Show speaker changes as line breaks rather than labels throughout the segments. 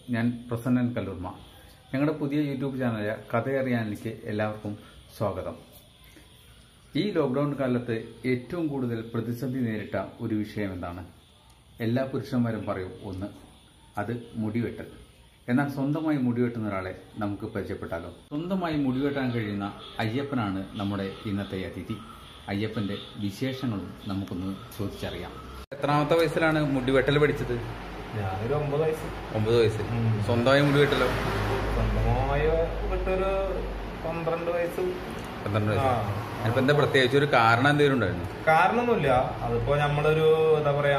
ഞാൻ പ്രസന്നൻ കല്ലൂർമ ഞങ്ങളുടെ പുതിയ യൂട്യൂബ് ചാനലായ കഥയറിയാനിലേക്ക് എല്ലാവർക്കും സ്വാഗതം ഈ ലോക്ക്ഡൌൺ കാലത്ത് ഏറ്റവും കൂടുതൽ പ്രതിസന്ധി നേരിട്ട ഒരു വിഷയം എന്താണ് എല്ലാ പുരുഷന്മാരും പറയും ഒന്ന് അത് മുടിവെട്ടൽ എന്നാൽ സ്വന്തമായി മുടിവെട്ടുന്ന ഒരാളെ നമുക്ക് പരിചയപ്പെട്ടാലോ സ്വന്തമായി മുടിവെട്ടാൻ കഴിയുന്ന അയ്യപ്പനാണ് നമ്മുടെ ഇന്നത്തെ അതിഥി അയ്യപ്പന്റെ വിശേഷങ്ങളും നമുക്കൊന്ന് ചോദിച്ചറിയാം എത്രാമത്തെ വയസ്സിലാണ് മുടിവെട്ടൽ പഠിച്ചത്
ഞാനൊരു ഒമ്പത് വയസ്സ്
ഒമ്പത് വയസ്സിൽ
ഉം.
സ്വന്തമായി മുടിവെട്ടലോ
സ്വന്തമായ വിട്ടൊരു പന്ത്രണ്ട് വയസ്സ്
പന്ത്രണ്ട്
ആ.
വയസ്സ് അതിപ്പോ എന്താ പ്രത്യേകിച്ച് ഒരു കാരണം എന്തെങ്കിലും ഉണ്ടായിരുന്നു
കാരണമൊന്നുമില്ല അതിപ്പോ നമ്മളൊരു എന്താ പറയാ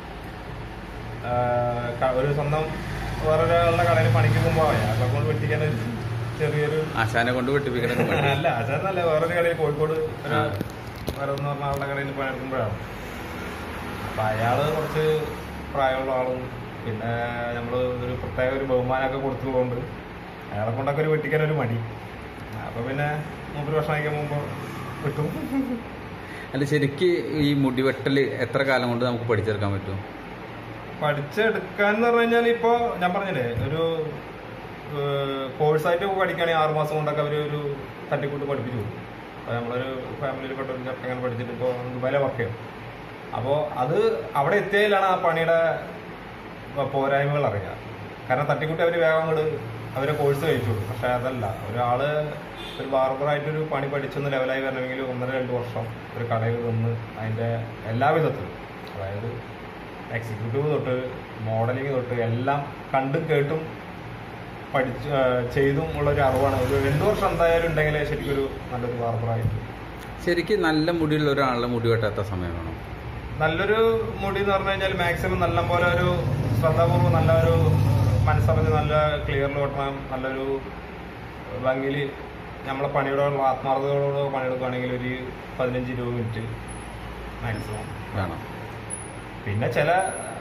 ആ, ക- ഒരു സ്വന്തം വേറൊരാളുടെ കടയിൽ പണിക്ക് പോകുമ്പോ അയാളെ കൊണ്ട് വെട്ടിക്കാൻ ഒരു ചെറിയൊരു
ആശാനെ കൊണ്ട് വെട്ടിപ്പിക്കണം
അല്ല അച്ഛനല്ല വേറൊരു കടയിൽ കോഴിക്കോട് ഒരു
ആ.
വരെന്ന് പറഞ്ഞ ആളുടെ കടയിൽ പണിയെടുക്കുമ്പോഴാണ് അപ്പൊ അയാള് കുറച്ച് പ്രായമുള്ള ആളും പിന്നെ നമ്മള് ഒരു പ്രത്യേക ഒരു ബഹുമാനമൊക്കെ കൊടുത്തതുകൊണ്ട് അയാളെ കൊണ്ടൊക്കെ ഒരു വെട്ടിക്കാൻ ഒരു മടി അപ്പൊ പിന്നെ മൂപ്പര് ഭക്ഷണം കഴിക്കാൻ പോകുമ്പോ വിട്ടു
അല്ല ശരിക്ക് ഈ മുടിവെട്ടൽ എത്ര കാലം കൊണ്ട് നമുക്ക് പഠിച്ചെടുക്കാൻ പറ്റും
പഠിച്ചെടുക്കാൻ എന്ന് പറഞ്ഞു കഴിഞ്ഞാൽ ഇപ്പൊ ഞാൻ പറഞ്ഞില്ലേ ഒരു കോഴ്സായിട്ട് പഠിക്കുകയാണെങ്കിൽ ആറ് മാസം കൊണ്ടൊക്കെ അവര് ഒരു തട്ടിക്കൂട്ട് പഠിപ്പിച്ചു കൊടുക്കും അപ്പൊ നമ്മളൊരു ഫാമിലിയിൽ പെട്ട ഒരു ചെറുക്കൻ അങ്ങനെ പഠിച്ചിട്ട് ഇപ്പോൾ ദുബായിലെ വർക്ക് ചെയ്യും അപ്പോൾ അത് അവിടെ എത്തിയതിലാണ് ആ പണിയുടെ പോരായ്മകൾ അറിയുക കാരണം തട്ടിക്കൂട്ടി അവർ വേഗം അങ്ങോട്ട് അവരെ കോഴ്സ് കഴിച്ചു കൊടുക്കും പക്ഷെ അതല്ല ഒരാള് ഒരു ബാർബറായിട്ടൊരു പണി പഠിച്ചൊന്ന് ലെവലായി വരണമെങ്കിൽ ഒന്നര രണ്ട് വർഷം ഒരു കടയിൽ നിന്ന് അതിന്റെ എല്ലാ വിധത്തിലും അതായത് എക്സിക്യൂട്ടീവ് തൊട്ട് മോഡലിംഗ് തൊട്ട് എല്ലാം കണ്ടും കേട്ടും പഠിച്ച് ആ, ചെയ്തും ഉള്ള ഒരു അറിവാണ് ഒരു രണ്ടു വർഷം എന്തായാലും ഉണ്ടെങ്കിൽ ശരിക്കും ഒരു നല്ലൊരു ബാർബറായിട്ട്
ശരിക്ക് നല്ല മുടിയുള്ള ഒരാളുടെ മുടി വെട്ടാത്ത സമയം വേണം
നല്ലൊരു മുടി എന്ന് പറഞ്ഞു കഴിഞ്ഞാൽ മാക്സിമം നല്ല പോലെ ഒരു ശ്രദ്ധാപൂർവ്വം നല്ല ഒരു മനസ്സറിഞ്ഞ് നല്ല ക്ലിയറിൽ വെട്ടണം നല്ലൊരു ഭംഗിയിൽ നമ്മളെ പണിയോടുള്ള ആത്മാർത്ഥതയോട് പണിയെടുക്കുകയാണെങ്കിൽ ഒരു പതിനഞ്ച് ഇരുപത് മിനിറ്റ് മാക്സിമം
വേണം
പിന്നെ ചില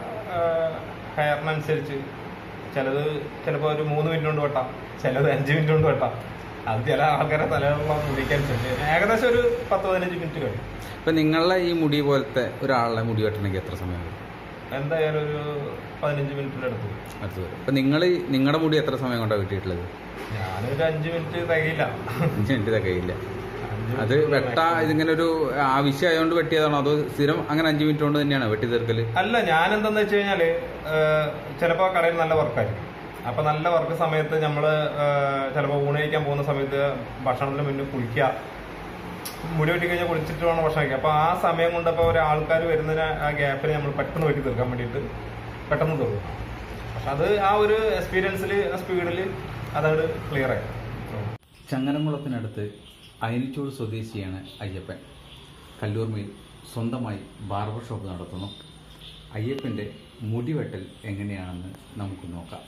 ഹെയറിനനുസരിച്ച് ചിലത് ചിലപ്പോൾ ഒരു മൂന്ന് മിനിറ്റ് കൊണ്ട് വെട്ടാം ചിലത് അഞ്ച് മിനിറ്റ് കൊണ്ട് വെട്ടാം അത് ചില ആൾക്കാരെ തലയുള്ള മുടിക്കനുസരിച്ച് ഏകദേശം ഒരു പത്ത് പതിനഞ്ച് മിനിറ്റ് കഴിയും
ഇപ്പൊ നിങ്ങളുടെ ഈ മുടി പോലത്തെ ഒരാളുടെ മുടി വെട്ടണമെങ്കിൽ എത്ര സമയം വരും
എന്തായാലും ഒരു പതിനഞ്ച് മിനിറ്റിന്റെ അടുത്ത് വരും.
അടുത്ത് വരും ഇപ്പൊ നിങ്ങൾ നിങ്ങളുടെ മുടി എത്ര സമയം കൊണ്ടാണ് വെട്ടിയിട്ടുള്ളത്
ഞാനൊരു അഞ്ച് മിനിറ്റ് തികയില്ല
അഞ്ച് മിനിറ്റ് തികയില്ല
അഞ്ച്
അത്
minute
വെട്ട
maximum.
ഇതിങ്ങനെ ഒരു ആവശ്യമായതുകൊണ്ട് വെട്ടിയതാണോ അതോ സ്ഥിരം അങ്ങനെ അഞ്ച് മിനിറ്റ് കൊണ്ട് തന്നെയാണ് വെട്ടി തീർക്കല്
അല്ല ഞാൻ എന്താന്ന് വെച്ച് കഴിഞ്ഞാല് ഏഹ്, ചിലപ്പോ കടയിൽ നല്ല വർക്കായിരിക്കും അപ്പൊ നല്ല വർക്ക് സമയത്ത് നമ്മള് ഏഹ്, ചിലപ്പോ ഊണ് കഴിക്കാൻ പോകുന്ന സമയത്ത് ഭക്ഷണത്തിന് മുന്നേ കുളിക്കുക മുടി വെട്ടി കഴിഞ്ഞാൽ കുളിച്ചിട്ട് വേണം ഭക്ഷണം കഴിക്കുക അപ്പൊ ആ സമയം കൊണ്ട് അപ്പൊ ഒരു ആൾക്കാർ വരുന്നതിന് ആ ഗ്യാപ്പിൽ നമ്മൾ പെട്ടെന്ന് വെട്ടി തീർക്കാൻ വേണ്ടിയിട്ട് പെട്ടെന്ന് തീർക്കും പക്ഷെ അത് ആ ഒരു എക്സ്പീരിയൻസിൽ ആ സ്പീഡിൽ അതങ്ങട് ക്ലിയർ ആയി
ചങ്ങനംകുളത്തിനടുത്ത് അയനിച്ചോട് സ്വദേശിയാണ് അയ്യപ്പൻ കല്ലൂർമയിൽ സ്വന്തമായി ബാർബർ ഷോപ്പ് നടത്തുന്നു അയ്യപ്പന്റെ മുടിവെട്ടൽ എങ്ങനെയാണെന്ന് നമുക്ക് നോക്കാം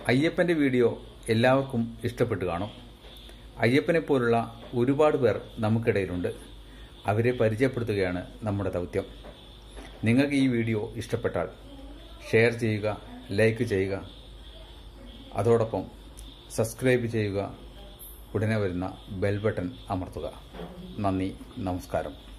അയ്യപ്പൻ്റെ വീഡിയോ എല്ലാവർക്കും ഇഷ്ടപ്പെട്ടു കാണും അയ്യപ്പനെ പോലുള്ള ഒരുപാട് പേർ നമുക്കിടയിലുണ്ട് അവരെ പരിചയപ്പെടുത്തുകയാണ് നമ്മുടെ ദൗത്യം നിങ്ങൾക്ക് ഈ വീഡിയോ ഇഷ്ടപ്പെട്ടാൽ ഷെയർ ചെയ്യുക ലൈക്ക് ചെയ്യുക അതോടൊപ്പം സബ്സ്ക്രൈബ് ചെയ്യുക ഉടനെ വരുന്ന ബെൽ ബട്ടൺ അമർത്തുക നന്ദി നമസ്കാരം